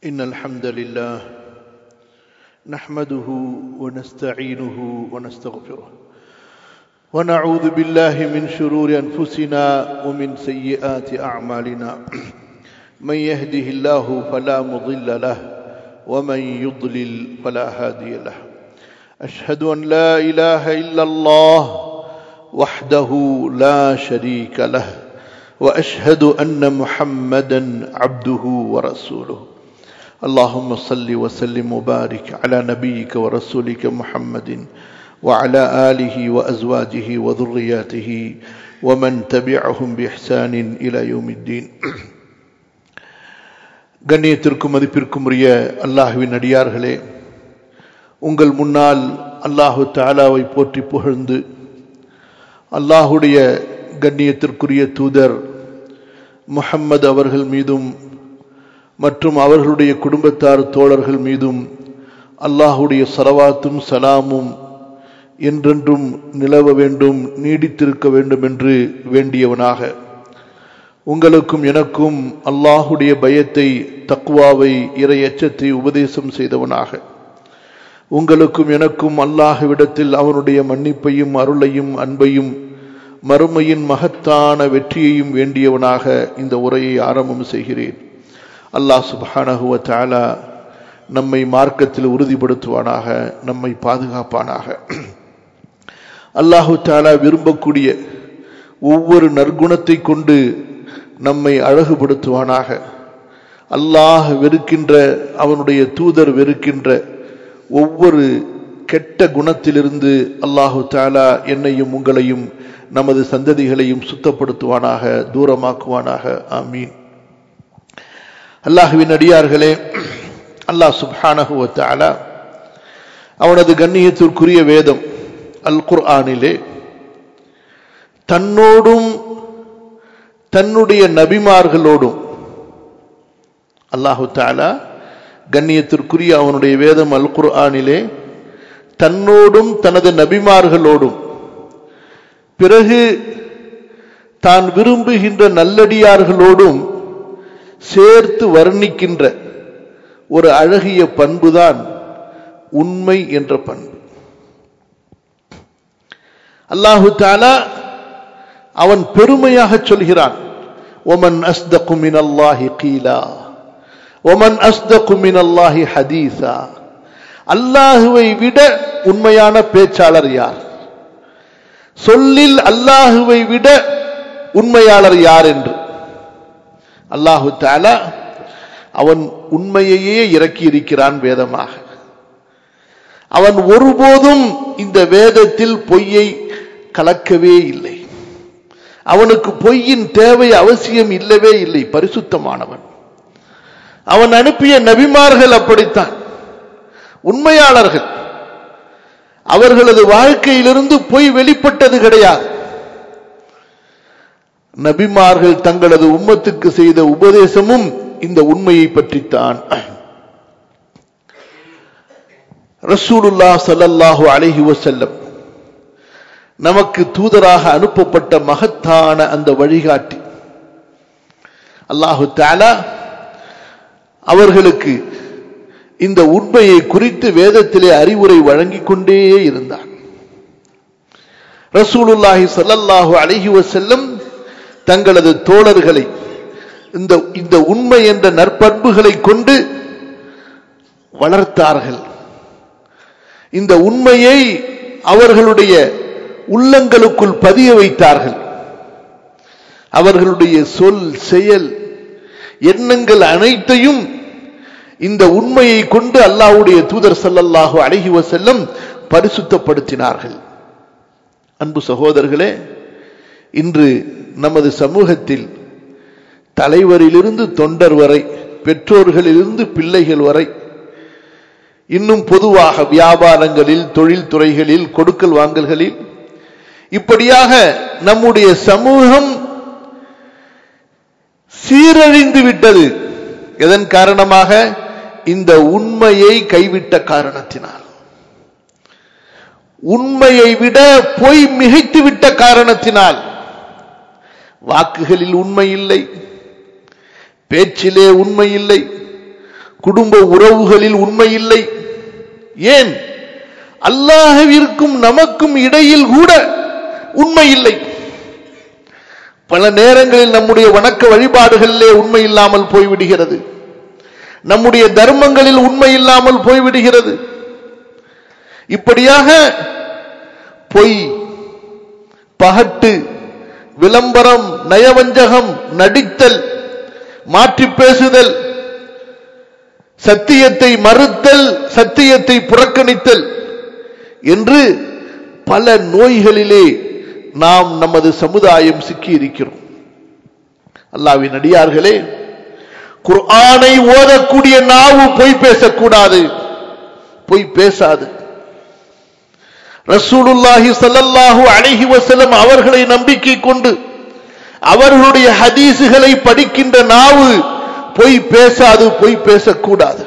إن الحمد لله نحمده ونستعينه ونستغفره ونعوذ بالله من شرور أنفسنا ومن سيئات أعمالنا من يهده الله فلا مضل له ومن يضلل فلا هادي له أشهد أن لا إله إلا الله وحده لا شريك له واشهد ان محمدا عبده ورسوله اللهم صل وسلم وبارك على نبيك ورسولك محمد وعلى اله وازواجه وذرياته ومن تبعهم باحسان الى يوم الدين கண்ணியத்திற்கும் மதிப்பிற்கும் உரிய அல்லாஹுவின் அடியார்களே உங்கள் முன்னால் அல்லாஹு தாலாவை போற்றி புகழ்ந்து அல்லாஹுடைய கண்ணியத்திற்குரிய தூதர் முஹம்மது அவர்கள் மீதும் மற்றும் அவர்களுடைய குடும்பத்தார் தோழர்கள் மீதும் அல்லாஹுடைய சலவாத்தும் சலாமும் என்றென்றும் நிலவ வேண்டும் நீடித்திருக்க வேண்டும் என்று வேண்டியவனாக உங்களுக்கும் எனக்கும் அல்லாஹுடைய பயத்தை தக்குவாவை இறை எச்சத்தை உபதேசம் செய்தவனாக உங்களுக்கும் எனக்கும் அல்லாஹுவிடத்தில் அவனுடைய மன்னிப்பையும் அருளையும் அன்பையும் மறுமையின் மகத்தான வெற்றியையும் வேண்டியவனாக இந்த உரையை ஆரம்பம் செய்கிறேன் அல்லாஹ் சுபானகுவ தாலா நம்மை மார்க்கத்தில் உறுதிப்படுத்துவானாக நம்மை பாதுகாப்பானாக அல்லாஹு தாலா விரும்பக்கூடிய ஒவ்வொரு நற்குணத்தை கொண்டு நம்மை அழகுபடுத்துவானாக அல்லாஹ் வெறுக்கின்ற அவனுடைய தூதர் வெறுக்கின்ற ஒவ்வொரு கெட்ட குணத்திலிருந்து அல்லாஹு தாலா என்னையும் உங்களையும் நமது சந்ததிகளையும் சுத்தப்படுத்துவானாக தூரமாக்குவானாக ஆமீன் அல்லாஹுவின் அடியார்களே அல்லாஹ் சுப்ஹானகுவத்தாலா அவனது கண்ணியத்திற்குரிய வேதம் அல் குர்ஆனிலே தன்னோடும் தன்னுடைய நபிமார்களோடும் அல்லாஹு தாலா கண்ணியத்திற்குரிய அவனுடைய வேதம் அல் குர்ஆனிலே தன்னோடும் தனது நபிமார்களோடும் பிறகு தான் விரும்புகின்ற நல்லடியார்களோடும் சேர்த்து வர்ணிக்கின்ற ஒரு அழகிய பண்புதான் உண்மை என்ற பண்பு அல்லாஹு தாலா அவன் பெருமையாக சொல்கிறான் ஒமன் அஸ்தகுமின் அல்லாஹி கீலா ஒமன் அஸ்தகுமின் அல்லாஹி ஹதீசா அல்லாஹுவை விட உண்மையான பேச்சாளர் யார் சொல்லில் அல்லாஹுவை விட உண்மையாளர் யார் என்று அல்லாஹு தாலா அவன் உண்மையையே இறக்கி இருக்கிறான் வேதமாக அவன் ஒருபோதும் இந்த வேதத்தில் பொய்யை கலக்கவே இல்லை அவனுக்கு பொய்யின் தேவை அவசியம் இல்லவே இல்லை பரிசுத்தமானவன் அவன் அனுப்பிய நபிமார்கள் அப்படித்தான் உண்மையாளர்கள் அவர்களது வாழ்க்கையிலிருந்து பொய் வெளிப்பட்டது கிடையாது நபிமார்கள் தங்களது உம்மத்துக்கு செய்த உபதேசமும் இந்த உண்மையை பற்றித்தான் ரசூலுல்லா சல்லல்லாஹு அலஹி வசல்லம் நமக்கு தூதராக அனுப்பப்பட்ட மகத்தான அந்த வழிகாட்டி அல்லாஹு தாலா அவர்களுக்கு இந்த உண்மையை குறித்து வேதத்திலே அறிவுரை வழங்கிக் கொண்டே இருந்தான் ரசூலுல்லாஹி சல்லல்லாஹு அழகி செல்லும் தங்களது தோழர்களை இந்த இந்த உண்மை என்ற நற்பண்புகளை கொண்டு வளர்த்தார்கள் இந்த உண்மையை அவர்களுடைய உள்ளங்களுக்குள் பதிய வைத்தார்கள் அவர்களுடைய சொல் செயல் எண்ணங்கள் அனைத்தையும் இந்த உண்மையை கொண்டு அல்லாவுடைய தூதர் சல்லல்லாஹு அழகி செல்லும் பரிசுத்தப்படுத்தினார்கள் அன்பு சகோதரர்களே இன்று நமது சமூகத்தில் தலைவரிலிருந்து தொண்டர் வரை பெற்றோர்களிலிருந்து பிள்ளைகள் வரை இன்னும் பொதுவாக வியாபாரங்களில் தொழில் துறைகளில் கொடுக்கல் வாங்கல்களில் இப்படியாக நம்முடைய சமூகம் சீரழிந்து விட்டது எதன் காரணமாக இந்த உண்மையை கைவிட்ட காரணத்தினால் உண்மையை விட பொய் மிகைத்து விட்ட காரணத்தினால் வாக்குகளில் உண்மை இல்லை பேச்சிலே உண்மை இல்லை குடும்ப உறவுகளில் உண்மை இல்லை ஏன் அல்லாஹ்விற்கும் நமக்கும் இடையில் கூட உண்மை இல்லை பல நேரங்களில் நம்முடைய வணக்க வழிபாடுகளிலே உண்மை இல்லாமல் போய்விடுகிறது நம்முடைய தர்மங்களில் உண்மை இல்லாமல் போய்விடுகிறது இப்படியாக பொய் பகட்டு விளம்பரம் நயவஞ்சகம் நடித்தல் மாற்றி பேசுதல் சத்தியத்தை மறுத்தல் சத்தியத்தை புறக்கணித்தல் என்று பல நோய்களிலே நாம் நமது சமுதாயம் சிக்கி இருக்கிறோம் அல்லாவின் அடியார்களே குர்ஆனை ஓதக்கூடிய நாவு பொய் பேசக்கூடாது பொய் பேசாது ரசூலுல்லாஹி ஸல்லல்லாஹு அலைஹி வஸல்லம் அவர்களை நம்பிக்கை கொண்டு அவர்களுடைய ஹதீசுகளை படிக்கின்ற நாவு பொய் பேசாது பொய் பேசக்கூடாது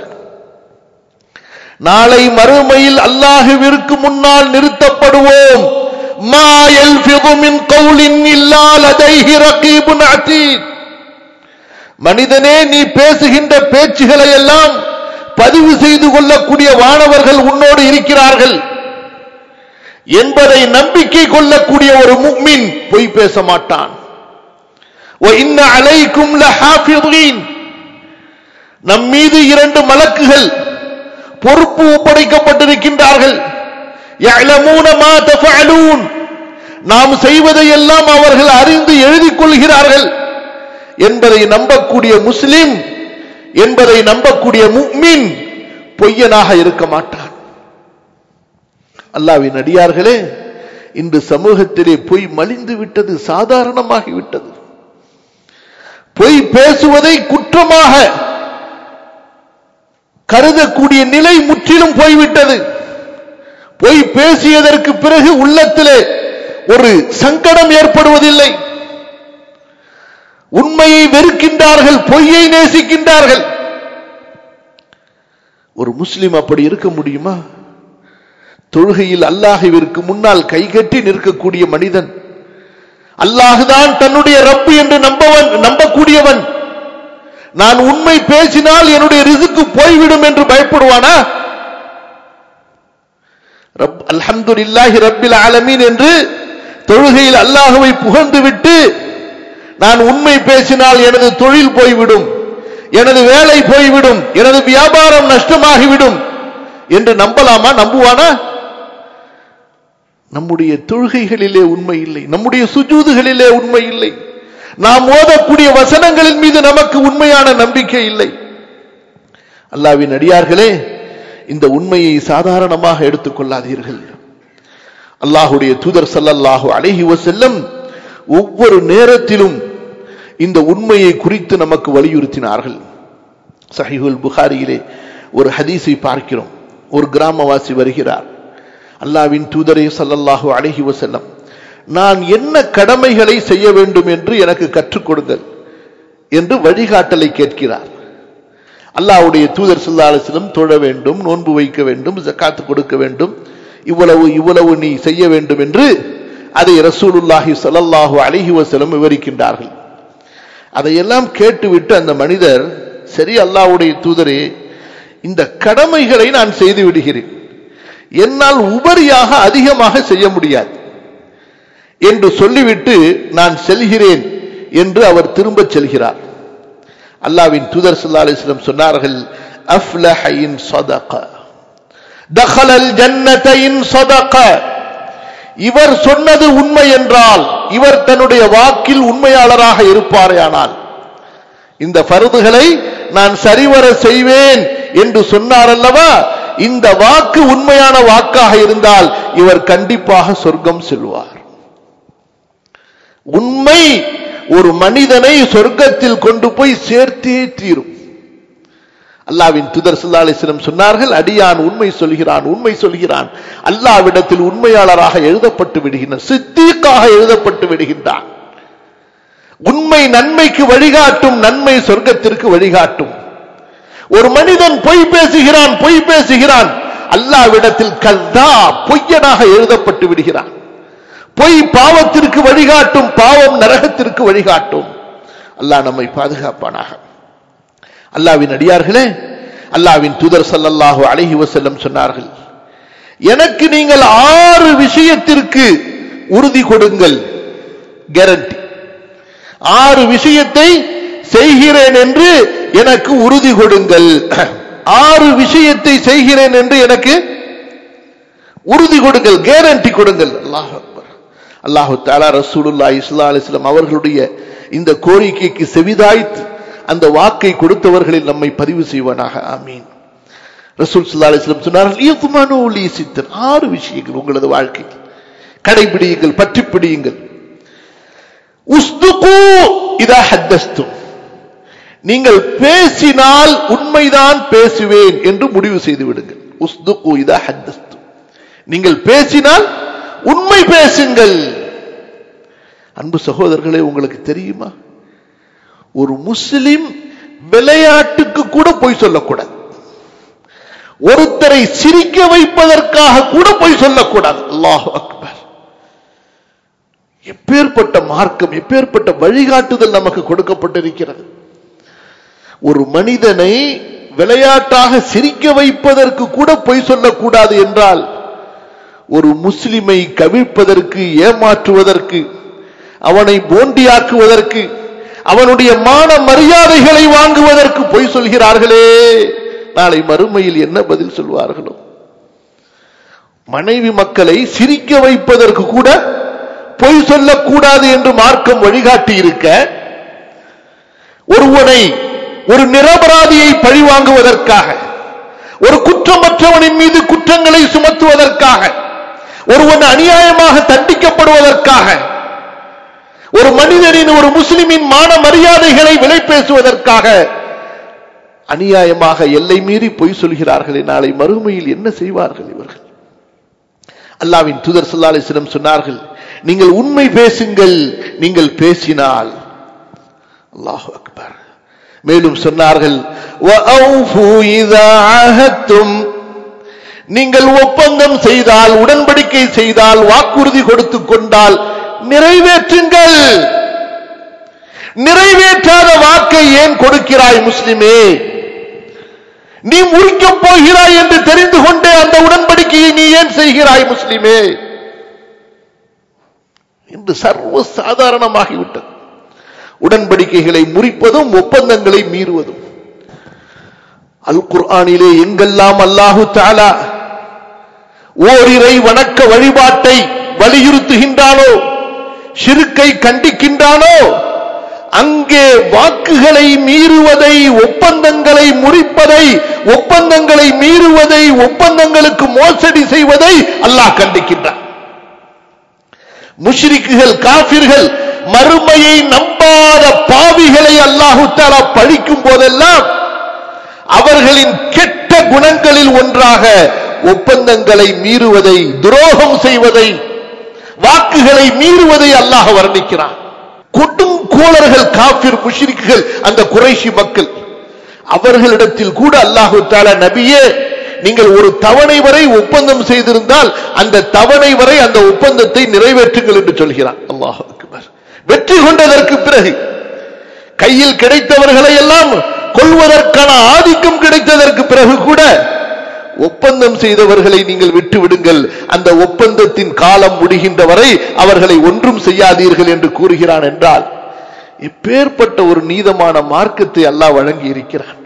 நாளை மறுமையில் அல்லாஹுவிற்கு முன்னால் நிறுத்தப்படுவோம் மா யல்ஃபிது மின் கௌலின் இல்லா லதைஹி ரகீபுன் அதீத் மனிதனே நீ பேசுகின்ற பேச்சுகளை எல்லாம் பதிவு செய்து கொள்ளக்கூடிய வானவர்கள் உன்னோடு இருக்கிறார்கள் என்பதை நம்பிக்கை கொள்ளக்கூடிய ஒரு முக்மின் பொய் பேச மாட்டான் وَإِنَّ عَلَيْكُمْ لَحَافِظِينَ நம் மீது இரண்டு மலக்குகள் பொறுப்பு ஒப்படைக்கப்பட்டிருக்கின்றார்கள் يَعْلَمُونَ مَا تَفْعَلُونَ நாம் செய்வதையெல்லாம் அவர்கள் அறிந்து எழுதிக் கொள்கிறார்கள் என்பதை நம்பக்கூடிய முஸ்லிம் என்பதை நம்பக்கூடிய முக்மின் பொய்யனாக இருக்க மாட்டான் அல்லாவின் அடியார்களே இன்று சமூகத்திலே பொய் மலிந்து விட்டது சாதாரணமாகி விட்டது பொய் பேசுவதை குற்றமாக கருதக்கூடிய நிலை முற்றிலும் போய்விட்டது பொய் பேசியதற்கு பிறகு உள்ளத்திலே ஒரு சங்கடம் ஏற்படுவதில்லை உண்மையை வெறுக்கின்றார்கள் பொய்யை நேசிக்கின்றார்கள் ஒரு முஸ்லிம் அப்படி இருக்க முடியுமா தொழுகையில் அல்லாஹுவிற்கு முன்னால் கைகட்டி நிற்கக்கூடிய மனிதன் அல்லாஹுதான் தன்னுடைய ரப்பு என்று நம்பவன் நம்பக்கூடியவன் நான் உண்மை பேசினால் என்னுடைய ரிசுக்கு போய்விடும் என்று பயப்படுவானா ரப் அல்ஹம்துலில்லாஹி ரப்பில் ஆலமீன் என்று தொழுகையில் அல்லாஹுவை புகழ்ந்து விட்டு நான் உண்மை பேசினால் எனது தொழில் போய்விடும் எனது வேலை போய்விடும் எனது வியாபாரம் நஷ்டமாகிவிடும் என்று நம்பலாமா நம்புவானா நம்முடைய தொழுகைகளிலே உண்மை இல்லை நம்முடைய சுஜூதுகளிலே உண்மை இல்லை நாம் ஓதக்கூடிய வசனங்களின் மீது நமக்கு உண்மையான நம்பிக்கை இல்லை அல்லாவின் அடியார்களே இந்த உண்மையை சாதாரணமாக எடுத்துக் கொள்ளாதீர்கள் அல்லாஹுடைய தூதர் ஸல்லல்லாஹு அலைஹி வஸல்லம் ஒவ்வொரு நேரத்திலும் இந்த உண்மையை குறித்து நமக்கு வலியுறுத்தினார்கள் சஹீஹுல் புகாரியிலே ஒரு ஹதீஸை பார்க்கிறோம் ஒரு கிராமவாசி வருகிறார் அல்லாவின் தூதரே ஸல்லல்லாஹு அலைஹி வஸல்லம் நான் என்ன கடமைகளை செய்ய வேண்டும் என்று எனக்கு கற்றுக் கொடுங்கள் என்று வழிகாட்டலை கேட்கிறார் அல்லாஹ்வுடைய தூதர் ஸல்லல்லாஹு அலைஹி வஸல்லம் தொழ வேண்டும் நோன்பு வைக்க வேண்டும் ஜக்காத்து கொடுக்க வேண்டும் இவ்வளவு இவ்வளவு நீ செய்ய வேண்டும் என்று அதை ரசூலுல்லாஹி ஸல்லல்லாஹு அலைஹி வஸல்லம் விவரிக்கின்றார்கள் அதையெல்லாம் கேட்டுவிட்டு அந்த மனிதர் சரி அல்லாஹ்வுடைய தூதரே இந்த கடமைகளை நான் செய்து விடுகிறேன் என்னால் உபரியாக அதிகமாக செய்ய முடியாது என்று சொல்லிவிட்டு நான் செல்கிறேன் என்று அவர் திரும்பச் செல்கிறார் அல்லாவின் தூதர் ஸல்லல்லாஹு அலைஹி வஸல்லம் சொன்னார்கள் அஃப்லஹ இன் ஸதக தഖலல் ஜன்னத இன் ஸதக இவர் சொன்னது உண்மை என்றால் இவர் தன்னுடைய வாக்கில் உண்மையாளராக இருப்பாரேயானால் இந்த பருதுகளை நான் சரிவர செய்வேன் என்று சொன்னார் அல்லவா இந்த வாக்கு உண்மையான வாக்காக இருந்தால் இவர் கண்டிப்பாக சொர்க்கம் செல்வார் உண்மை ஒரு மனிதனை சொர்க்கத்தில் கொண்டு போய் சேர்த்தே தீரும் அல்லாவின் துதர் சுல்லாலிஸ்லம் சொன்னார்கள் அடியான் உண்மை சொல்கிறான் உண்மை சொல்கிறான் அல்லாவிடத்தில் உண்மையாளராக எழுதப்பட்டு விடுகின்றான் சித்தீக்காக எழுதப்பட்டு விடுகின்றான் உண்மை நன்மைக்கு வழிகாட்டும் நன்மை சொர்க்கத்திற்கு வழிகாட்டும் ஒரு மனிதன் பொய் பேசுகிறான் பொய் பேசுகிறான் அல்லாவிடத்தில் கல்தா பொய்யனாக எழுதப்பட்டு விடுகிறான் பொய் பாவத்திற்கு வழிகாட்டும் பாவம் நரகத்திற்கு வழிகாட்டும் அல்லாஹ் நம்மை பாதுகாப்பானாக அல்லாவின் அடியார்களே அல்லாவின் தூதர் ஸல்லல்லாஹு அலைஹி வஸல்லம் சொன்னார்கள் எனக்கு நீங்கள் ஆறு விஷயத்திற்கு உறுதி கொடுங்கள் கேரண்டி ஆறு விஷயத்தை செய்கிறேன் என்று எனக்கு உறுதி கொடுங்கள் ஆறு விஷயத்தை செய்கிறேன் என்று எனக்கு உறுதி கொடுங்கள் கேரண்டி கொடுங்கள் அல்லாஹ் அக்பர் அல்லாஹு தாலா ரசூலுல்லா இஸ்லா அலிஸ்லாம் அவர்களுடைய இந்த கோரிக்கைக்கு செவிதாய்த்து அந்த வாக்கை கொடுத்தவர்களில் நம்மை பதிவு செய்வானாக ஆமீன் ரசூல் சுல்லா அலிஸ்லாம் சொன்னார்கள் "இயத்மனு லி சித்தன்." ஆறு விஷயங்கள் உங்களது வாழ்க்கை கடைபிடியுங்கள் பற்றி பிடியுங்கள் உஸ்துகு இதா ஹத்தஸ்தும் நீங்கள் பேசினால் உண்மைதான் பேசுவேன் என்று முடிவு செய்து விடுங்கள் உஸ்துகு இதா ஹத்தஸ்தும் நீங்கள் பேசினால் உண்மை பேசுங்கள் அன்பு சகோதரர்களே உங்களுக்கு தெரியுமா ஒரு முஸ்லிம் விளையாட்டுக்கு கூட பொய் சொல்லக்கூடாது ஒருத்தரை சிரிக்க வைப்பதற்காக கூட பொய் சொல்லக்கூடாது அல்லாஹ் அக்பர் எப்பேற்பட்ட மார்க்கம் எப்பேற்பட்ட வழிகாட்டுதல் நமக்கு கொடுக்கப்பட்டிருக்கிறது ஒரு மனிதனை விளையாட்டாக சிரிக்க வைப்பதற்கு கூட பொய் சொல்லக்கூடாது என்றால் ஒரு முஸ்லிமை கவிழ்ப்பதற்கு ஏமாற்றுவதற்கு அவனை போண்டியாக்குவதற்கு அவனுடைய மான மரியாதைகளை வாங்குவதற்கு பொய் சொல்கிறார்களே நாளை மறுமையில் என்ன பதில் சொல்வார்களோ மனைவி மக்களை சிரிக்க வைப்பதற்கு கூட பொய் சொல்லக்கூடாது என்று மார்க்கம் வழிகாட்டி இருக்க ஒருவனை ஒரு நிரபராதியை பழிவாங்குவதற்காக ஒரு குற்றமற்றவனின் மீது குற்றங்களை சுமத்துவதற்காக ஒருவன் அநியாயமாக தண்டிக்கப்படுவதற்காக ஒரு மனிதனின் ஒரு முஸ்லிமின் மான மரியாதைகளை விலை பேசுவதற்காக அநியாயமாக எல்லை மீறி பொய் சொல்கிறார்களே நாளை மறுமையில் என்ன செய்வார்கள் இவர்கள் அல்லாவின் தூதர் ஸல்லல்லாஹு அலைஹி வஸல்லம் சொன்னார்கள் நீங்கள் உண்மை பேசுங்கள் நீங்கள் பேசினால் அல்லாஹு அக்பர் மேலும் சொன்னார்கள் وَأَوْفُوا إِذَا عَاهَدتُّمْ நீங்கள் ஒப்பந்தம் செய்தால் உடன்படிக்கை செய்தால் வாக்குறுதி கொடுத்துக் கொண்டால் நிறைவேற்றுங்கள் நிறைவேற்றாத வாக்கை ஏன் கொடுக்கிறாய் முஸ்லிமே நீ முறிக்கப் போகிறாய் என்று தெரிந்து கொண்டே அந்த உடன்படிக்கையை நீ ஏன் செய்கிறாய் முஸ்லிமே இன்று சர்வ சாதாரணமாகிவிட்டது உடன்படிக்கைகளை முறிப்பதும் ஒப்பந்தங்களை மீறுவதும் அல் குர்ஆனிலே எங்கெல்லாம் அல்லாஹு தாலா ஓரிரை வணக்க வழிபாட்டை வலியுறுத்துகின்றானோ ஷிருக்கை கண்டிக்கின்றானோ அங்கே வாக்குகளை மீறுவதை ஒப்பந்தங்களை முறிப்பதை ஒப்பந்தங்களை மீறுவதை ஒப்பந்தங்களுக்கு மோசடி செய்வதை அல்லாஹ் கண்டிக்கின்றான் முஷ்ரிக்குகள் காபிர்கள் மறுமையை நம்பாத பாவிகளை அல்லாஹு தாலா பழிக்கும் போதெல்லாம் அவர்களின் கெட்ட குணங்களில் ஒன்றாக ஒப்பந்தங்களை மீறுவதை துரோகம் செய்வதை வாக்குகளை மீறுவதை அல்லாஹ் வர்ணிக்கிறான் கொடுங்கோளர்கள் காபிர் முஷ்ரிக்குகள் அந்த குறைஷி மக்கள் அவர்களிடத்தில் கூட அல்லாஹு தாலா நபியே நீங்கள் ஒரு தவணை வரை ஒப்பந்தம் செய்திருந்தால் அந்த தவணை வரை அந்த ஒப்பந்தத்தை நிறைவேற்றுங்கள் என்று சொல்கிறான் அல்லாஹ் அக்பர் வெற்றி கொண்டதற்கு பிறகு கையில் கிடைத்தவர்களை எல்லாம் கொள்வதற்கான ஆதிக்கம் கிடைத்ததற்கு பிறகு கூட ஒப்பந்தம் செய்தவர்களை நீங்கள் விட்டு விடுங்கள் அந்த ஒப்பந்தத்தின் காலம் முடிகின்ற வரை அவர்களை ஒன்றும் செய்யாதீர்கள் என்று கூறுகிறான் என்றால் இப்பேற்பட்ட ஒரு நீதமான மார்க்கத்தை அல்லாஹ் வழங்கி இருக்கிறான்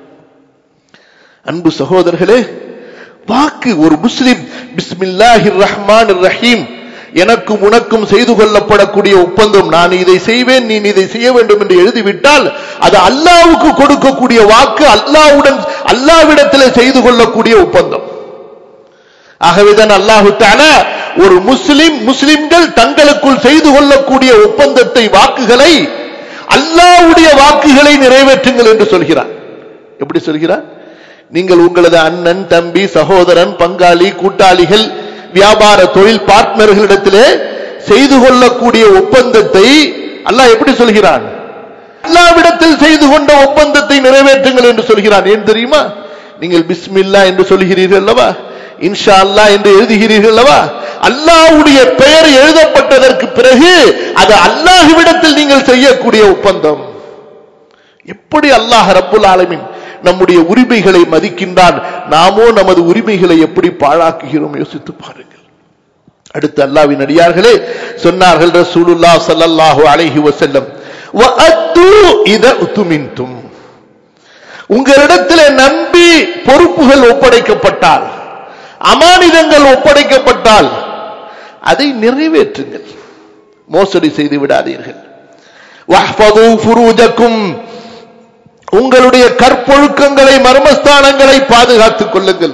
அன்பு சகோதரர்களே வாக்கு ஒரு முஸ்லிம் பிஸ்மில்லாஹிர் ரஹ்மான் ரஹீம் எனக்கும் உனக்கும் செய்து கொள்ளப்படக்கூடிய ஒப்பந்தம் நான் இதை செய்வேன் நீ இதை செய்ய வேண்டும் என்று எழுதிவிட்டால் அது அல்லாவுக்கு கொடுக்கக்கூடிய வாக்கு அல்லாவுடன் அல்லாவிடத்தில் செய்து கொள்ளக்கூடிய ஒப்பந்தம் ஆகவேதான் அல்லாஹு தாலா ஒரு முஸ்லிம் முஸ்லிம்கள் தங்களுக்குள் செய்து கொள்ளக்கூடிய ஒப்பந்தத்தை வாக்குகளை அல்லாவுடைய வாக்குகளை நிறைவேற்றுங்கள் என்று சொல்கிறார் எப்படி சொல்கிறார் நீங்கள் உங்களது அண்ணன் தம்பி சகோதரன் பங்காளி கூட்டாளிகள் வியாபார தொழில் பார்ட்னர்களிடத்திலே செய்து கொள்ளக்கூடிய ஒப்பந்தத்தை அல்லாஹ் எப்படி சொல்கிறான் அல்லாவிடத்தில் செய்து கொண்ட ஒப்பந்தத்தை நிறைவேற்றுங்கள் என்று சொல்கிறான் ஏன் தெரியுமா நீங்கள் பிஸ்மில்லா என்று சொல்கிறீர்கள் அல்லவா இன்ஷா அல்லா என்று எழுதுகிறீர்கள் அல்லவா அல்லாவுடைய பெயர் எழுதப்பட்டதற்கு பிறகு அது அல்லாஹுவிடத்தில் நீங்கள் செய்யக்கூடிய ஒப்பந்தம் எப்படி அல்லாஹ் ரப்புல் ஆலமின் நம்முடைய உரிமைகளை மதிக்கின்றான் நாமோ நமது உரிமைகளை எப்படி பாழாக்குகிறோம் யோசித்து பாருங்கள் அடுத்து அல்லாவின் அடியார்களே சொன்னார்கள் ரசூலுல்லா ஸல்லல்லாஹு அலைஹி வஸல்லம் வஅத்து இத உத்துமின்தும் உங்களிடத்தில் நம்பி பொறுப்புகள் ஒப்படைக்கப்பட்டால் அமானிதங்கள் ஒப்படைக்கப்பட்டால் அதை நிறைவேற்றுங்கள் மோசடி செய்து விடாதீர்கள் வஹ்ஃபது ஃபுரூஜக்கும் உங்களுடைய கற்பொழுக்கங்களை மர்மஸ்தானங்களை பாதுகாத்துக் கொள்ளுங்கள்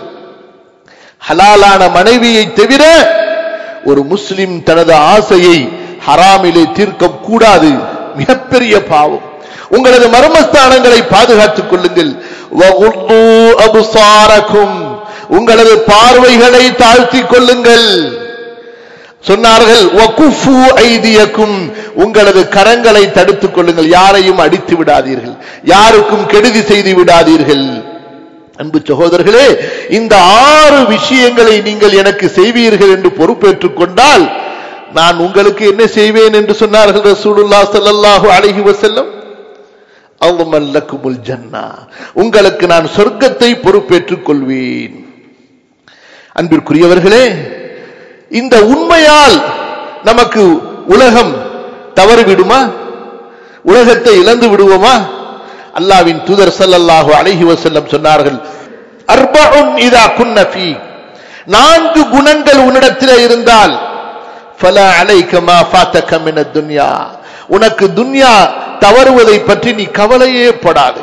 ஹலாலான மனைவியை தவிர ஒரு முஸ்லிம் தனது ஆசையை ஹராமிலே தீர்க்க கூடாது மிகப்பெரிய பாவம் உங்களது மர்மஸ்தானங்களை பாதுகாத்துக் கொள்ளுங்கள் வகுல்லூ அபுசாரக்கும் உங்களது பார்வைகளை தாழ்த்திக் கொள்ளுங்கள் சொன்னார்கள் வகுஃபு ஐதியக்கும் உங்களது கரங்களை தடுத்துக் கொள்ளுங்கள் யாரையும் அடித்து விடாதீர்கள் யாருக்கும் கெடுதி செய்து விடாதீர்கள் அன்பு சகோதரர்களே இந்த ஆறு விஷயங்களை நீங்கள் எனக்கு செய்வீர்கள் என்று பொறுப்பேற்றுக் கொண்டால் நான் உங்களுக்கு என்ன செய்வேன் என்று சொன்னார்கள் ரசூலுல்லா ஸல்லல்லாஹு அலைஹி வஸல்லம் அவ்வமல்லக்குமுல் ஜன்னா உங்களுக்கு நான் சொர்க்கத்தை பொறுப்பேற்றுக் கொள்வேன் அன்பிற்குரியவர்களே இந்த உண்மையால் நமக்கு உலகம் தவறு விடுமா உலகத்தை இழந்து விடுவோமா அல்லாவின் தூதர் ஸல்லல்லாஹு அலைஹி வஸல்லம் சொன்னார்கள் அர்பஉன் இதா குன்ன ஃபீ நான்கு குணங்கள் உன்னிடத்தில் இருந்தால் ஃபலா அலைக மா ஃபாத்தக மின துன்யா உனக்கு துன்யா தவறுவதை பற்றி நீ கவலையே படாதே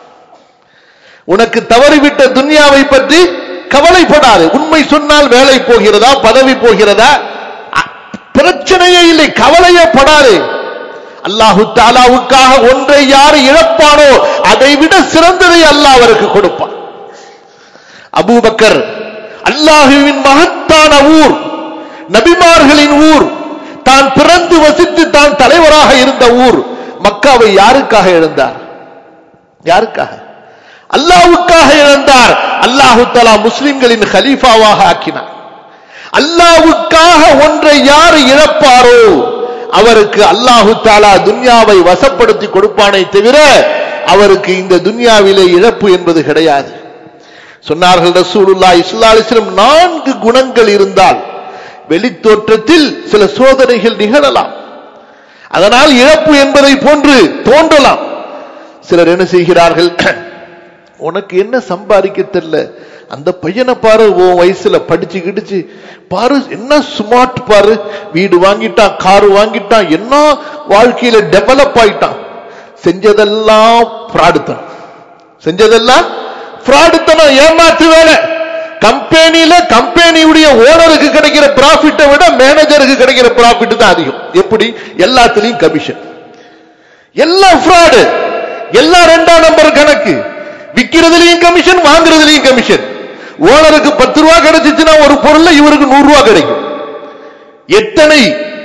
உனக்கு தவறிவிட்ட துன்யாவை பற்றி கவலைப்படாது உண்மை சொன்னால் வேலை போகிறதா பதவி போகிறதா அ- பிரச்சனையே இல்லை கவலையே படாது அல்லாஹு தாலாவுக்காக ஒன்றை யார் இழப்பானோ அதை விட சிறந்ததை அல்லாஹ் அவருக்கு கொடுப்பான் அபூபக்கர் அல்லாஹுவின் மகத்தான ஊர் நபிமார்களின் ஊர் தான் பிறந்து வசித்து தான் தலைவராக இருந்த ஊர் மக்காவை யாருக்காக இழந்தார் யாருக்காக அல்லாவுக்காக இழந்தார் அல்லாஹு தலா முஸ்லிம்களின் ஹலீஃபாவாக ஆக்கினார் அல்லாவுக்காக ஒன்றை யார் இழப்பாரோ அவருக்கு அல்லாஹு தாலா துன்யாவை வசப்படுத்தி கொடுப்பானே தவிர அவருக்கு இந்த துன்யாவிலே இழப்பு என்பது கிடையாது சொன்னார்கள் ரசூலுல்லா இஸ்லாலிஸ்லம் நான்கு குணங்கள் இருந்தால் வெளித்தோற்றத்தில் சில சோதனைகள் நிகழலாம் அதனால் இழப்பு என்பதை போன்று தோன்றலாம் சிலர் என்ன செய்கிறார்கள் உனக்கு என்ன சம்பாதிக்க தெரியல அந்த பையனை பாரு உன் வயசுல படிச்சு கிடிச்சு பாரு என்ன ஸ்மார்ட் பாரு வீடு வாங்கிட்டான் காரு வாங்கிட்டான் என்ன வாழ்க்கையில டெவலப் ஆயிட்டான் செஞ்சதெல்லாம் ஃப்ராடுத்தனம் செஞ்சதெல்லாம் ஃப்ராடுத்தனம் ஏமாத்து வேலை கம்பெனியில கம்பெனியுடைய ஓனருக்கு கிடைக்கிற ப்ராஃபிட்டை விட மேனேஜருக்கு கிடைக்கிற ப்ராஃபிட் தான் அதிகம் எப்படி எல்லாத்துலயும் கமிஷன் எல்லாம் ஃப்ராடு எல்லாம் ரெண்டாம் நம்பர் கணக்கு விக்கிறதுலயும் கமிஷன் வாங்குறதுலயும் கமிஷன் ஓனருக்கு பத்து ரூபா கிடைச்சிச்சுன்னா ஒரு பொருள்ல இவருக்கு நூறு ரூபா கிடைக்கும் எத்தனை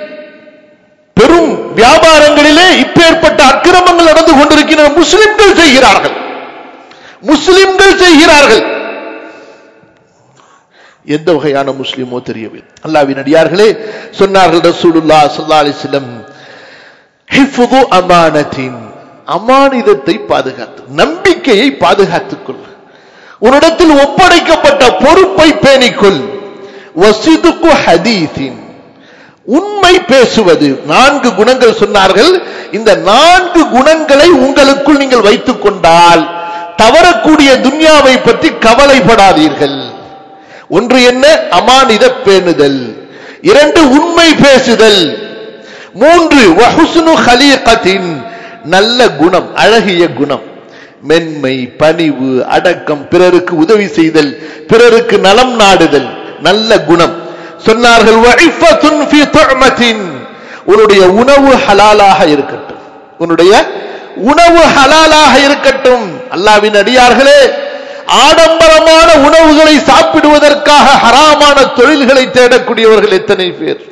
பெரும் வியாபாரங்களிலே இப்பேற்பட்ட அக்கிரமங்கள் நடந்து கொண்டிருக்கிற முஸ்லிம்கள் செய்கிறார்கள் முஸ்லிம்கள் செய்கிறார்கள் எந்த வகையான முஸ்லிமோ தெரியவில்லை அல்லாவின் அடியார்களே சொன்னார்கள் ரசூலுல்லா ஸல்லல்லாஹு அலைஹி வஸல்லம் ஹிஃபுது அமானத்தின் அமானிதத்தை பாதுகாத்து நம்பிக்கையை பாதுகாத்துக் கொள் உன்னிடத்தில் ஒப்படைக்கப்பட்ட பொறுப்பை பேணிக்கொள் வசிதுக்கு ஹதீஸின் உண்மை பேசுவது நான்கு குணங்கள் சொன்னார்கள் இந்த நான்கு குணங்களை உங்களுக்குள் நீங்கள் வைத்துக் கொண்டால் தவறக்கூடிய துன்யாவை பற்றி கவலைப்படாதீர்கள் ஒன்று என்ன அமானித பேணுதல் இரண்டு உண்மை பேசுதல் மூன்று வஹுஸ்னு ஹலீகத்தின் நல்ல குணம் அழகிய குணம் மென்மை பணிவு அடக்கம் பிறருக்கு உதவி செய்தல் பிறருக்கு நலம் நாடுதல் நல்ல குணம் சொன்னார்கள் வஇஃபத்துன் ஃபீ துஅமத்தின் உன்னுடைய உணவு ஹலாலாக இருக்கட்டும் உன்னுடைய உணவு ஹலாலாக இருக்கட்டும் அல்லாவின் அடியார்களே ஆடம்பரமான உணவுகளை சாப்பிடுவதற்காக ஹராமான தொழில்களை தேடக்கூடியவர்கள் எத்தனை பேர்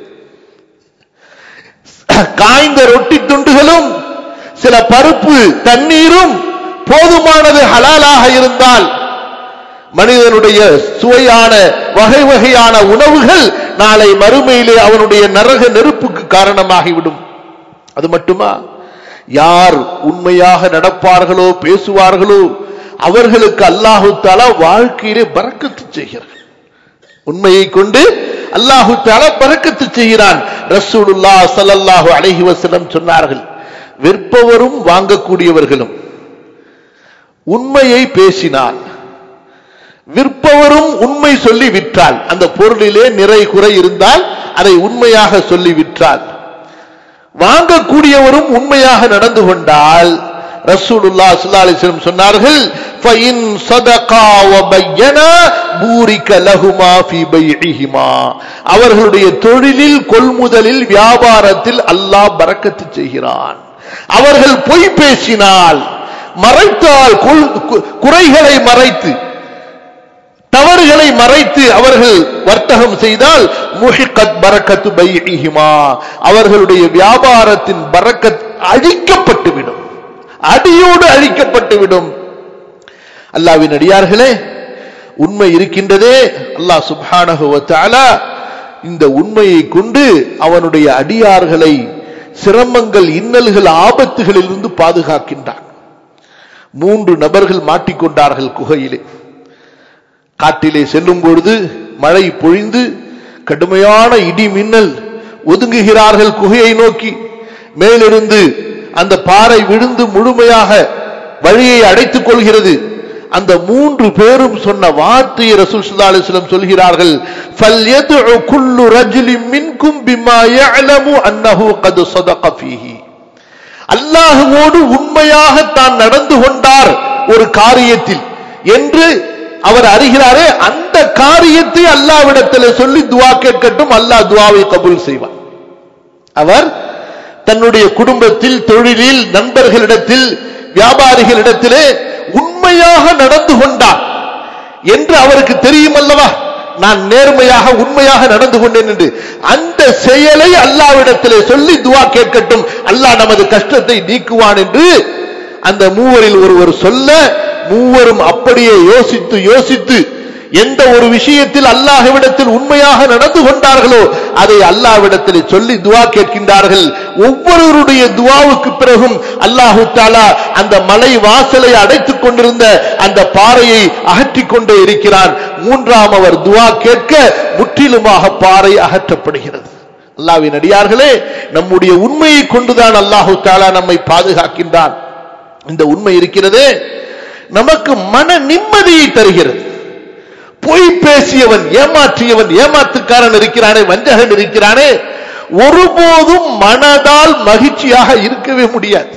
காய்ந்த ரொட்டி துண்டுகளும் சில பருப்பு தண்ணீரும் போதுமானது ஹலாலாக இருந்தால் மனிதனுடைய சுவையான வகை வகையான உணவுகள் நாளை மறுமையிலே அவனுடைய நரக நெருப்புக்கு காரணமாகிவிடும் அது மட்டுமா யார் உண்மையாக நடப்பார்களோ பேசுவார்களோ அவர்களுக்கு அல்லாஹு தாலா வாழ்க்கையிலே பறக்கத்து செய்கிறார் உண்மையை கொண்டு அல்லாஹு தாலா பறக்கத்து செய்கிறான் ரசூலுல்லா ஸல்லல்லாஹு அலைஹி வஸல்லம் சொன்னார்கள் விற்பவரும் வாங்கக்கூடியவர்களும் உண்மையை பேசினால் விற்பவரும் உண்மை சொல்லி விற்றால் அந்த பொருளிலே நிறை குறை இருந்தால் அதை உண்மையாக சொல்லி விற்றால் வாங்கக்கூடியவரும் உண்மையாக நடந்து கொண்டால் ரசூலுல்லா ஸல்லல்லாஹு அலைஹி வஸல்லம் சொன்னார்கள் ஃபஇன் ஸதகா வ பய்யனா பூரிக லஹுமா ஃபீ பைஇஹிமா அவர்களுடைய தொழிலில் கொள்முதலில் வியாபாரத்தில் அல்லாஹ் பரக்கத்து செய்கிறான் அவர்கள் பொய் பேசினால் மறைத்தால் குல்- கு- குறைகளை மறைத்து தவறுகளை மறைத்து அவர்கள் வர்த்தகம் செய்தால் முஹிகத் பரக்கத்து பைஇஹிமா அவர்களுடைய வியாபாரத்தின் பரக்கத் அழிக்கப்பட்டுவிடும் அடியோடு அழிக்கப்பட்டுவிடும் அல்லாவின் அடியார்களே உண்மை இருக்கின்றதே அல்லாஹ் சுப்ஹானஹு வ தஆலா இந்த உண்மையை கொண்டு அவனுடைய அடியார்களை சிரமங்கள் இன்னல்கள் ஆபத்துகளிலிருந்து பாதுகாக்கின்றான் மூன்று நபர்கள் மாட்டிக்கொண்டார்கள் குகையிலே காட்டிலே செல்லும் பொழுது மழை பொழிந்து கடுமையான இடி மின்னல் ஒதுங்குகிறார்கள் குகையை நோக்கி மேலிருந்து அந்த பாறை விழுந்து முழுமையாக வழியை அடைத்துக் கொள்கிறது அந்த மூன்று பேரும் சொன்ன வார்த்தையை ரசூல் ஸல்லல்லாஹு அலைஹி வஸல்லம் சொல்கிறார்கள் ஃபல்யதுஉ குல்லு ரஜுலின் மின்கும் பிமா யஅலமு அன்னஹு கத் ஸதக ஃபீஹி அல்லாஹுவோடு உண்மையாக தான் நடந்து கொண்டார் ஒரு காரியத்தில் என்று அவர் அறிகிறாரே அந்த காரியத்தை அல்லாவிடத்தில் சொல்லி துவா கேட்கட்டும் அல்லாஹ் துவாவை கபூல் செய்வார் அவர் தன்னுடைய குடும்பத்தில் தொழிலில் நண்பர்களிடத்தில் வியாபாரிகளிடத்திலே உண்மையாக நடந்து கொண்டார் என்று அவருக்கு தெரியும் அல்லவா நான் நேர்மையாக உண்மையாக நடந்து கொண்டேன் என்று அந்த செயலை அல்லாவிடத்திலே சொல்லி துவா கேட்கட்டும் அல்லாஹ் நமது கஷ்டத்தை நீக்குவான் என்று அந்த மூவரில் ஒருவர் சொல்ல மூவரும் அப்படியே யோசித்து யோசித்து எந்த ஒரு விஷயத்தில் அல்லாஹ்விடத்தில் உண்மையாக நடந்து கொண்டார்களோ அதை அல்லாஹ்விடத்தில் சொல்லி துவா கேட்கின்றார்கள் ஒவ்வொருவருடைய துவாவுக்கு பிறகும் அல்லாஹு தாலா அந்த மலை வாசலை அடைத்துக் கொண்டிருந்த அந்த பாறையை அகற்றிக் கொண்டே இருக்கிறான் மூன்றாம் அவர் துவா கேட்க முற்றிலுமாக பாறை அகற்றப்படுகிறது அல்லாவின் அடியார்களே நம்முடைய உண்மையை கொண்டுதான் அல்லாஹு தாலா நம்மை பாதுகாக்கின்றான் இந்த உண்மை இருக்கிறதே நமக்கு மன நிம்மதியை தருகிறது பொய் பேசியவன் ஏமாற்றியவன் ஏமாத்துக்காரன் இருக்கிறானே வஞ்சகன் இருக்கிறானே ஒருபோதும் மனதால் மகிழ்ச்சியாக இருக்கவே முடியாது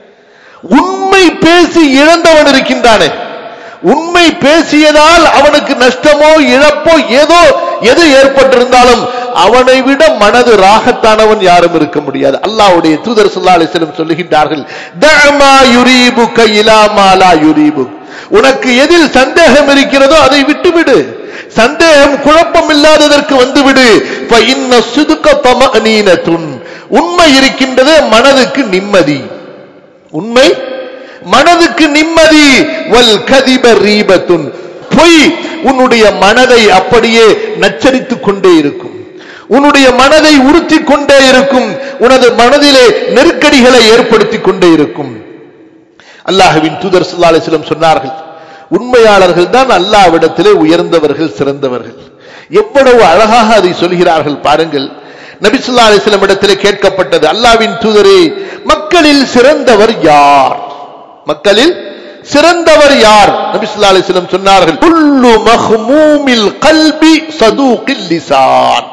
உண்மை பேசி இழந்தவன் இருக்கின்றானே உண்மை பேசியதால் அவனுக்கு நஷ்டமோ இழப்போ ஏதோ எது ஏற்பட்டிருந்தாலும் அவனை விட மனது ராகத்தானவன் யாரும் இருக்க முடியாது அல்லாஹ்வுடைய தூதர் ஸல்லல்லாஹு அலைஹி வஸல்லம் சொல்லுகின்றார்கள் தஅமா யுரீபுக இலா மா லா யுரீபுக் உனக்கு எதில் சந்தேகம் இருக்கிறதோ அதை விட்டுவிடு சந்தேகம் குழப்பம் இல்லாததற்கு வந்துவிடு فإن الصدق طمأنينة உண்மை இருக்கின்றதே மனதுக்கு நிம்மதி உண்மை மனதுக்கு நிம்மதி வல் கதிப ரீபத்துன் பொய் உன்னுடைய மனதை அப்படியே நச்சரித்துக் கொண்டே இருக்கும் உன்னுடைய மனதை உறுத்திக் கொண்டே இருக்கும் உனது மனதிலே நெருக்கடிகளை ஏற்படுத்திக் கொண்டே இருக்கும் அல்லாஹ்வின் தூதர் ஸல்லல்லாஹு அலைஹி வஸல்லம் சொன்னார்கள் உண்மையாளர்கள் தான் அல்லாஹ்விடத்திலே உயர்ந்தவர்கள் சிறந்தவர்கள் எவ்வளவு அழகாக அதை சொல்கிறார்கள் பாருங்கள் நபி ஸல்லல்லாஹு அலைஹி வஸல்லம் இடத்திலே கேட்கப்பட்டது அல்லாஹ்வின் தூதரே மக்களில் சிறந்தவர் யார் மக்களில் சிறந்தவர் யார் நபி ஸல்லல்லாஹு அலைஹி வஸல்லம் சொன்னார்கள் குல்லு மஹ்மூமில் கல்பி சதூகில் லிசான்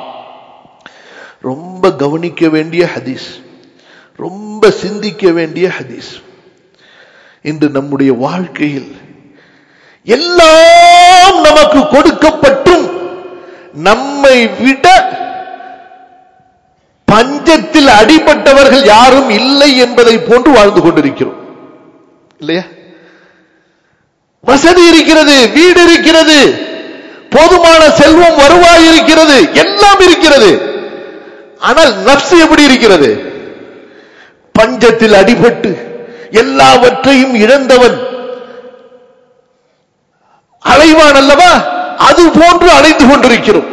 ரொம்ப கவனிக்க வேண்டிய ஹதீஸ் ரொம்ப சிந்திக்க வேண்டிய ஹதீஸ் இன்று நம்முடைய வாழ்க்கையில் எல்லாம் நமக்கு கொடுக்கப்பட்டும் நம்மை விட பஞ்சத்தில் அடிபட்டவர்கள் யாரும் இல்லை என்பதை போன்று வாழ்ந்து கொண்டிருக்கிறோம் இல்லையா வசதி இருக்கிறது வீடு இருக்கிறது போதுமான செல்வம் வருவாய் இருக்கிறது எல்லாம் இருக்கிறது ஆனால் நப்சு எப்படி இருக்கிறது பஞ்சத்தில் அடிபட்டு எல்லாவற்றையும் இழந்தவன் அலைவான் அல்லவா அது போன்று அலைந்து கொண்டிருக்கிறோம்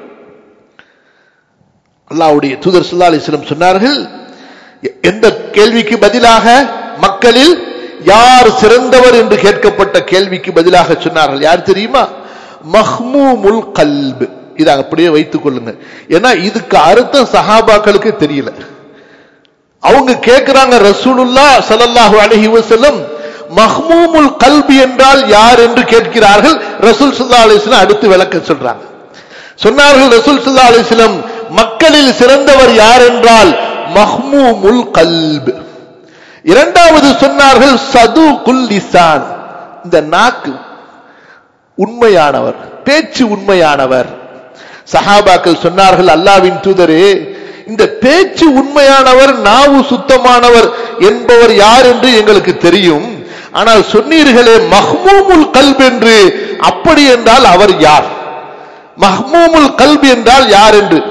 அல்லாவுடைய தூதர் சுல்லா அலிஸ்லம் சொன்னார்கள் எ- எந்த கேள்விக்கு பதிலாக மக்களில் யார் சிறந்தவர் என்று கேட்கப்பட்ட கேள்விக்கு பதிலாக சொன்னார்கள் யார் தெரியுமா மஹ்மூமுல் கல்ப் இதை அப்படியே வைத்துக் கொள்ளுங்க ஏன்னா இதுக்கு அர்த்தம் சஹாபாக்களுக்கு தெரியல அவங்க கேட்கிறாங்க ரசூலுல்லா ஸல்லல்லாஹு அலைஹி வஸல்லம் மஹ்மூமுல் கல்பி என்றால் யார் என்று கேட்கிறார்கள் ரசூல் ஸல்லல்லாஹு அலைஹி வஸல்லம் அடுத்து விளக்க சொல்றாங்க சொன்னார்கள் ரசூல் ஸல்லல்லாஹு அலைஹி வஸல்லம் மக்களில் சிறந்தவர் யார் என்றால் மஹ்மூமுல் கல்ப் இரண்டாவது சொன்னார்கள் சதுகுல் லிசான் இந்த நாக்கு உண்மையானவர் பேச்சு உண்மையானவர் சஹாபாக்கள் சொன்னார்கள் அல்லாவின் தூதரே இந்த பேச்சு உண்மையானவர் நாவு சுத்தமானவர் என்பவர் யார் என்று எங்களுக்கு தெரியும் ஆனால் சொன்னீர்களே மஹ்மூமுல் கல்ப் என்று அப்படி என்றால் அவர் யார் மஹ்மூமுல் கல்ப் என்றால் யார் என்று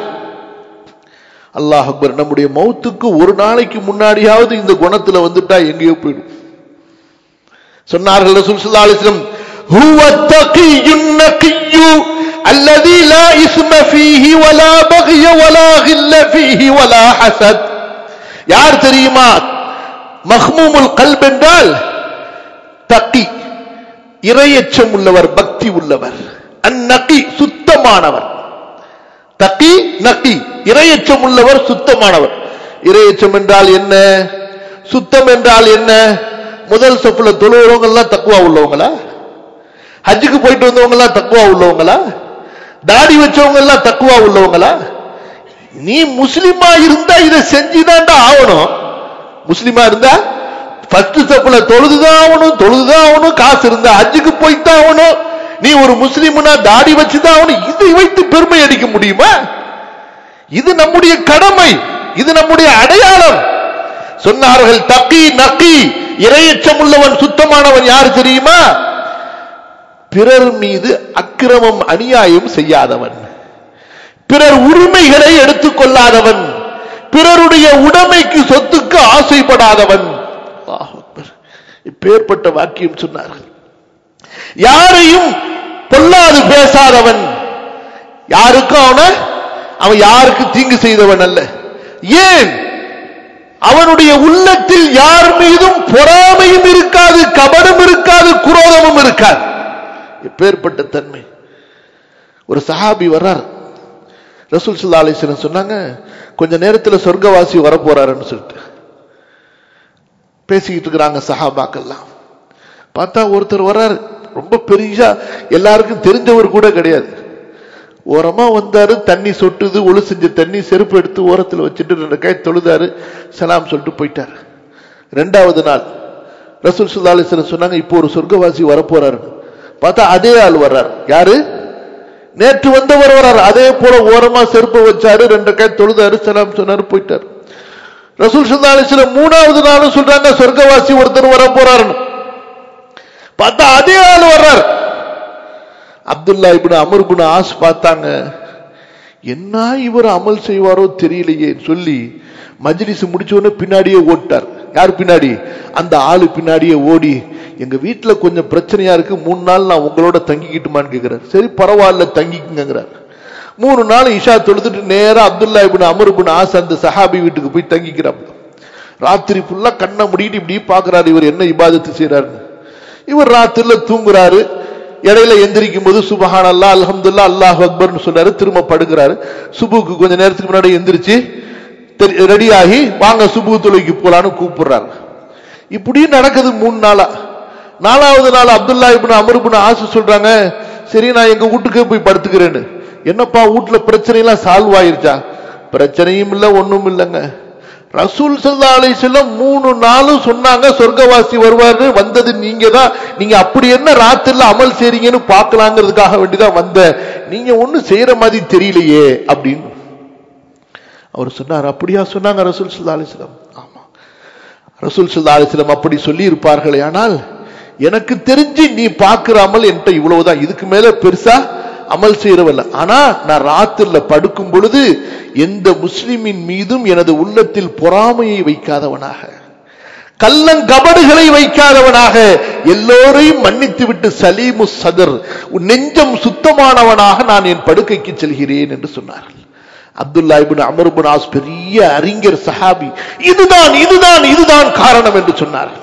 அல்லாஹ் அக்பர் நம்முடைய மௌத்துக்கு ஒரு நாளைக்கு முன்னாடியாவது இந்த குணத்துல வந்துட்டா எங்கேயோ போயிடும் சொன்னார்கள் ரசூல் ஸல்லல்லாஹு அலைஹி வஸல்லம் ஹுவ தகியுன் நகியு الذي لا اسم فيه ولا بغي ولا غل فيه ولا حسد யார் தெரியுமா மஹ்மூமுல் கல்ப் என்றால் தக்கி இரையச்சம் உள்ளவர் பக்தி உள்ளவர் அந்நகி சுத்தமானவர் தக்கி நக்கி இரையச்சம் உள்ளவர் சுத்தமானவர் இரையச்சம் என்றால் என்ன சுத்தம் என்றால் என்ன முதல் சொப்புல தொழுகிறவங்க எல்லாம் தக்குவா உள்ளவங்களா ஹஜ்ஜுக்கு போயிட்டு வந்தவங்க எல்லாம் தக்குவா உள்ளவங்களா தாடி வச்சவங்க எல்லாம் தக்குவா உள்ளவங்களா நீ முஸ்லிமா இருந்தா இதை செஞ்சுதான்டா ஆகணும் முஸ்லிமா இருந்தா ஃபர்ஸ்ட் ஸ்டெப்ல தொழுதுதான் ஆகணும் தொழுதுதான் ஆகணும் காசு இருந்தா ஹஜ்ஜுக்கு போய்த்தான் ஆகணும் நீ ஒரு முஸ்லிம்னா தாடி வச்சுதான் ஆகணும் இதை வைத்து பெருமை அடிக்க முடியுமா இது நம்முடைய கடமை இது நம்முடைய அடையாளம் சொன்னார்கள் தக்கி நக்கி இரையச்சம் உள்ளவன் சுத்தமானவன் யார் தெரியுமா பிறர் மீது அக்கிரமம் அநியாயம் செய்யாதவன் பிறர் உரிமைகளை எடுத்துக்கொள்ளாதவன் பிறருடைய உடைமைக்கு சொத்துக்கு ஆசைப்படாதவன் அல்லாஹ் அக்பர். இப்பேற்பட்ட வாக்கியம் சொன்னார்கள் யாரையும் பொல்லாது பேசாதவன் யாருக்கும் அவன அவன் யாருக்கு தீங்கு செய்தவன் அல்ல ஏன் அவனுடைய உள்ளத்தில் யார் மீதும் பொறாமையும் இருக்காது கபடும் இருக்காது குரோதமும் இருக்காது எப்பேற்பட்ட தன்மை ஒரு சஹாபி வர்றார் ரசூல் சுல்லா அலிஸ்லம் சொன்னாங்க கொஞ்ச நேரத்தில் சொர்க்கவாசி வரப்போறாருன்னு சொல்லிட்டு பேசிக்கிட்டு இருக்கிறாங்க சஹாபாக்கெல்லாம் பார்த்தா ஒருத்தர் வர்றார் ரொம்ப பெரிய எல்லாருக்கும் தெரிஞ்சவர் கூட கிடையாது ஓரமா வந்தாரு தண்ணி சொட்டுது ஒளி செஞ்ச தண்ணி செருப்பு எடுத்து ஓரத்தில் வச்சுட்டு ரெண்டு கை தொழுதாரு சலாம் சொல்லிட்டு போயிட்டார் ரெண்டாவது நாள் ரசூல் சுல்லா அலிஸ்லம் சொன்னாங்க இப்போ ஒரு சொர்க்கவாசி வரப்போறாரு பார்த்தா அதே ஆள் வர்றார் யாரு நேற்று வந்தவர் வர்றார் அதே போல ஓரமா செருப்பு வச்சாரு ரெண்டு கை தொழுதாரு சலாம் சொன்னாரு போயிட்டார் ரசூல் சுல்லா அலிஸ்லம் மூணாவது நாளும் சொல்றாங்க சொர்க்கவாசி ஒருத்தர் வர போறாருன்னு பார்த்தா அதே ஆள் வர்றார் Abdullah ibn Amr ibn As பார்த்தாங்க என்ன இவர் அமல் செய்வாரோ தெரியலையே சொல்லி மஜ்லிஸ் முடிச்ச உடனே பின்னாடியே ஓட்டார் யார் பின்னாடி அந்த ஆளு பின்னாடியே ஓடி எங்க வீட்டுல கொஞ்சம் பிரச்சனையா இருக்கு மூணு நாள் நான் உங்களோட தங்கிக்கிட்டுமான்னு கேக்குறாரு சரி பரவாயில்ல தங்கிக்குங்கிறார் மூணு நாள் இஷா தொழுதுட்டு நேரா Abdullah ibn Amr ibn As அந்த சஹாபி வீட்டுக்கு போய் தங்கிக்கிறார் ராத்திரி ஃபுல்லா கண்ணை முடிட்டு இப்படி பாக்குறாரு இவர் என்ன இபாதத்து செய்யறாருன்னு இவர் ராத்திரில தூங்குறாரு இடையில எந்திரிக்கும் போது சுபஹான் அல்லா அல்ஹம்துல்லா அல்லாஹ் அக்பர்னு சொல்றாரு திரும்ப படுக்கிறாரு சுபுக்கு கொஞ்ச நேரத்துக்கு முன்னாடி எந்திரிச்சு ரெடி ஆகி வாங்க சுபு தொழுகைக்கு போலான்னு கூப்பிடுறாங்க இப்படி நடக்குது மூணு நாளா நாலாவது நாள் அப்துல்லா இப்னு அமர் இப்னு ஆசு சொல்றாங்க சரி நான் எங்க வீட்டுக்கே போய் படுத்துக்கிறேன்னு என்னப்பா வீட்டுல பிரச்சனை எல்லாம் சால்வ் ஆயிருச்சா பிரச்சனையும் இல்ல ஒண்ணும் இல்லைங்க ரசூல் சல்லா அலிசல்லம் மூணு நாளும் சொன்னாங்க சொர்க்கவாசி வருவாரு வந்தது நீங்க தான் நீங்க அப்படி என்ன ராத்திரில அமல் செய்றீங்கன்னு பார்க்கலாங்கிறதுக்காக வேண்டிதான் வந்த நீங்க ஒண்ணும் செய்யற மாதிரி தெரியலையே அப்படின்னு அவர் சொன்னார் அப்படியா சொன்னாங்க ரசூல் சல்லா அலிஸ்லாம் ஆமா ரசூல் சல்லா அலிஸ்லாம் அப்படி சொல்லி இருப்பார்களே ஆனால் எனக்கு தெரிஞ்சு நீ பார்க்கிற அமல் என்கிட்ட இவ்வளவுதான் இதுக்கு மேல பெருசா அமல் செய்யறவல்ல ஆனா நான் ராத்திரில படுக்கும் பொழுது எந்த முஸ்லிமின் மீதும் எனது உள்ளத்தில் பொறாமையை வைக்காதவனாக கள்ளங்கபடுகளை வைக்காதவனாக எல்லோரையும் மன்னித்து விட்டு சலீமு சதர் நெஞ்சம் சுத்தமானவனாக நான் என் படுக்கைக்கு செல்கிறேன் என்று சொன்னார்கள் அப்துல்லா இபின் அமர் ஆஸ் பெரிய அறிஞர் சஹாபி இதுதான் இதுதான் இதுதான் காரணம் என்று சொன்னார்கள்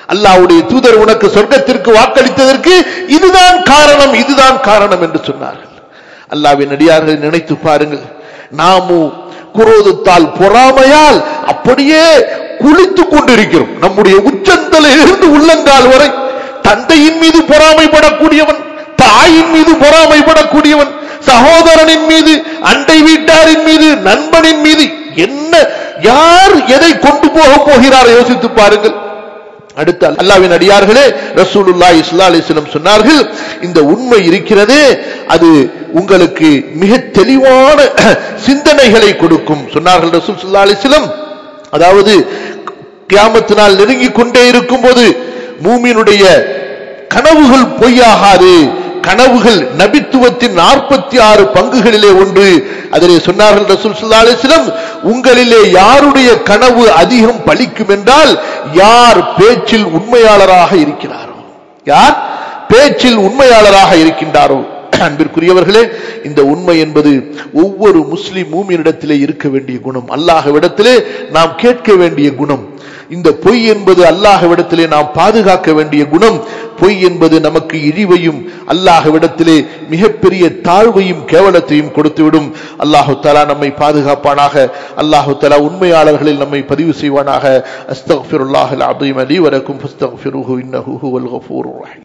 அல்லாஹ்வுடைய தூதர் உனக்கு சொர்க்கத்திற்கு வாக்களித்ததற்கு இதுதான் காரணம் இதுதான் காரணம் என்று சொன்னார்கள் அல்லாஹ்வின் அடியார்களை நினைத்து பாருங்கள் நாமும் குரோதத்தால் பொறாமையால் அப்படியே குளித்துக் கொண்டிருக்கிறோம் நம்முடைய உச்சந்தலையிலிருந்து உள்ளங்கால் வரை தந்தையின் மீது பொறாமைப்படக்கூடியவன் தாயின் மீது பொறாமைப்படக்கூடியவன் சகோதரனின் மீது அண்டை வீட்டாரின் மீது நண்பனின் மீது என்ன யார் எதை கொண்டு போக போகிறார் யோசித்து பாருங்கள் அடுத்த அல்லாவின் அடியார்களே ரசூலுல்லாஹி ஸல்லல்லாஹு அலைஹி வஸல்லம் சொன்னார்கள் இந்த உண்மை இருக்கிறதே அது உங்களுக்கு மிக தெளிவான சிந்தனைகளை கொடுக்கும் சொன்னார்கள் ரசூல் ஸல்லல்லாஹு அலைஹி வஸல்லம் அதாவது கியாமத்து நாள் நெருங்கிக் கொண்டே இருக்கும்போது மூமியினுடைய கனவுகள் பொய்யாகாது கனவுகள் நபித்துவத்தின் நாற்பத்தி ஆறு பங்குகளிலே ஒன்று அதிலே சொன்னார்கள் ரசூல் ஸல்லல்லாஹு அலைஹி வஸல்லம் உங்களிலே யாருடைய கனவு அதிகம் பலிக்கும் என்றால் யார் பேச்சில் உண்மையாளராக இருக்கிறாரோ யார் பேச்சில் உண்மையாளராக இருக்கின்றாரோ அன்பிற்குரியவர்களே இந்த உண்மை என்பது ஒவ்வொரு முஸ்லிம் மூமியினிடத்திலே இருக்க வேண்டிய குணம் அல்லாஹ்விடத்திலே நாம் கேட்க வேண்டிய குணம் இந்த பொய் என்பது அல்லாஹ்விடத்திலே நாம் பாதுகாக்க வேண்டிய குணம் பொய் என்பது நமக்கு இழிவையும் அல்லாஹ்விடத்திலே மிகப்பெரிய தாழ்வையும் கேவலத்தையும் கொடுத்துவிடும் அல்லாஹு தலா நம்மை பாதுகாப்பானாக அல்லாஹு தலா உண்மையாளர்களில் நம்மை பதிவு செய்வானாக அஸ்தக்ஃபிருல்லாஹில் அபீம் அலி வரக்கும் ஃபஸ்தக்ஃபிருஹு இன்னஹு ஹுவல் கஃபூருர் ரஹீம்